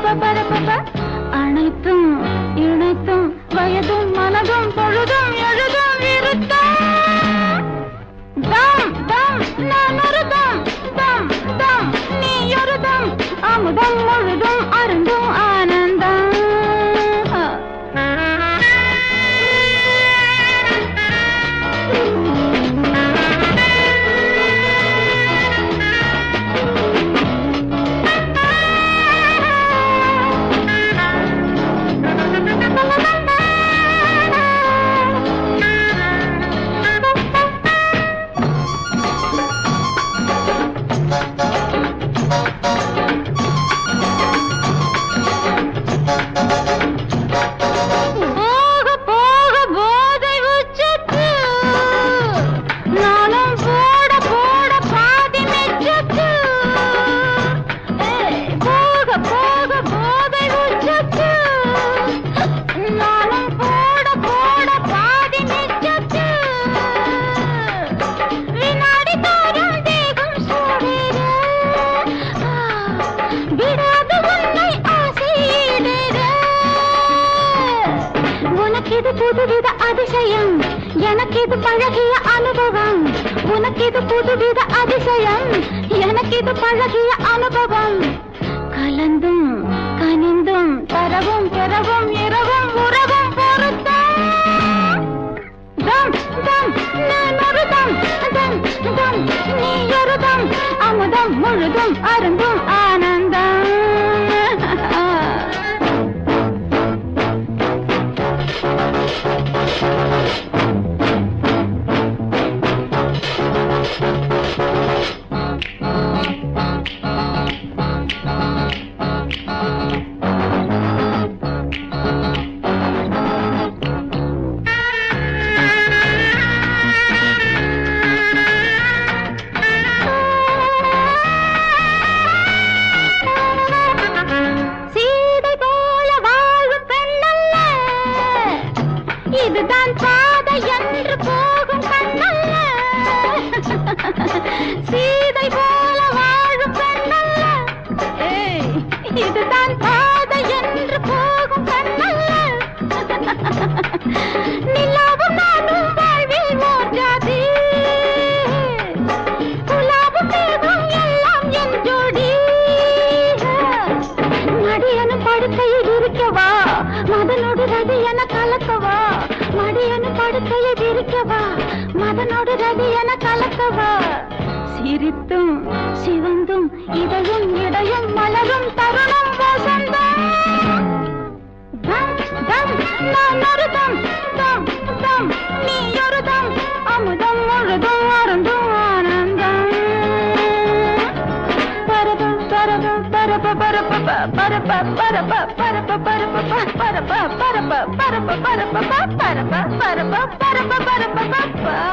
பரபரப்ப அனைத்தும் இணைத்தும் வயதும் மனதும் பொழுதும் எழுதும் இருத்தம் தம் தம் நான் ஒரு தம் தம் தம் நீ ஒரு தம் அமுதம் முழுதும் அருந்தும் ஆனந்தம் போக போக போதை உச்சத்து நானும் போட போட பாதி மெச்சத்து ஏய், போக போக போதை உச்சத்து நானும் போட போட பாதி மெச்சத்து வினாடி தோறும் தேகம் சூடிட விடாது உன்னை ஆசையிடுற உனக்கிது புதுவித அதிசயம் எனக்கிது பழகிய அனுபவம் உனக்கிது புதுவித அதிசயம் எனக்கிது பழகிய அனுபவம் கலந்தும் கனிந்தும் தரவும் பெறவும் இரவும் உறவும் பொருத்தம் தம் தம் நான் ஒரு தம் தம் தம் நீ ஒரு தம் அமுதம் முழுதும் அருந்தும் ஆனந்தம் சீதை போல வாழும் பெண்ணல்ல இதுதான் பாதை என்று போகும் கண்ணல்ல சீதை போல வாழும் பெண்ணல்ல ஏய், இதுதான் பாதை என்று போகும் கண்ணல்ல நிலாவும் நானும் வாழ்வில் ஓர் ஜாதி புலாவும் தேவும் எல்லாம் என் ஜோடி மடியனு படுக்கையில் இருக்கவா மதனோடு ரதி என கலக்கவா மடியனு படுக்கையில் இருக்கவா மதனோடு ரதி என கலக்கவா சிரித்தும் சிவந்தும் இதழும் இடையும் மலரும் தருணம் வசந்தம் தம் தம் நான் ஒரு தம் தம் தம் நீ ஒரு தம் அமுதம் முழுதும் அருந்தும் ஆனந்தம் பரப பரப பரப பரப பரப பரப பரப பரப பரப பரப பரப பரப பரப பரப பரப பரப பரப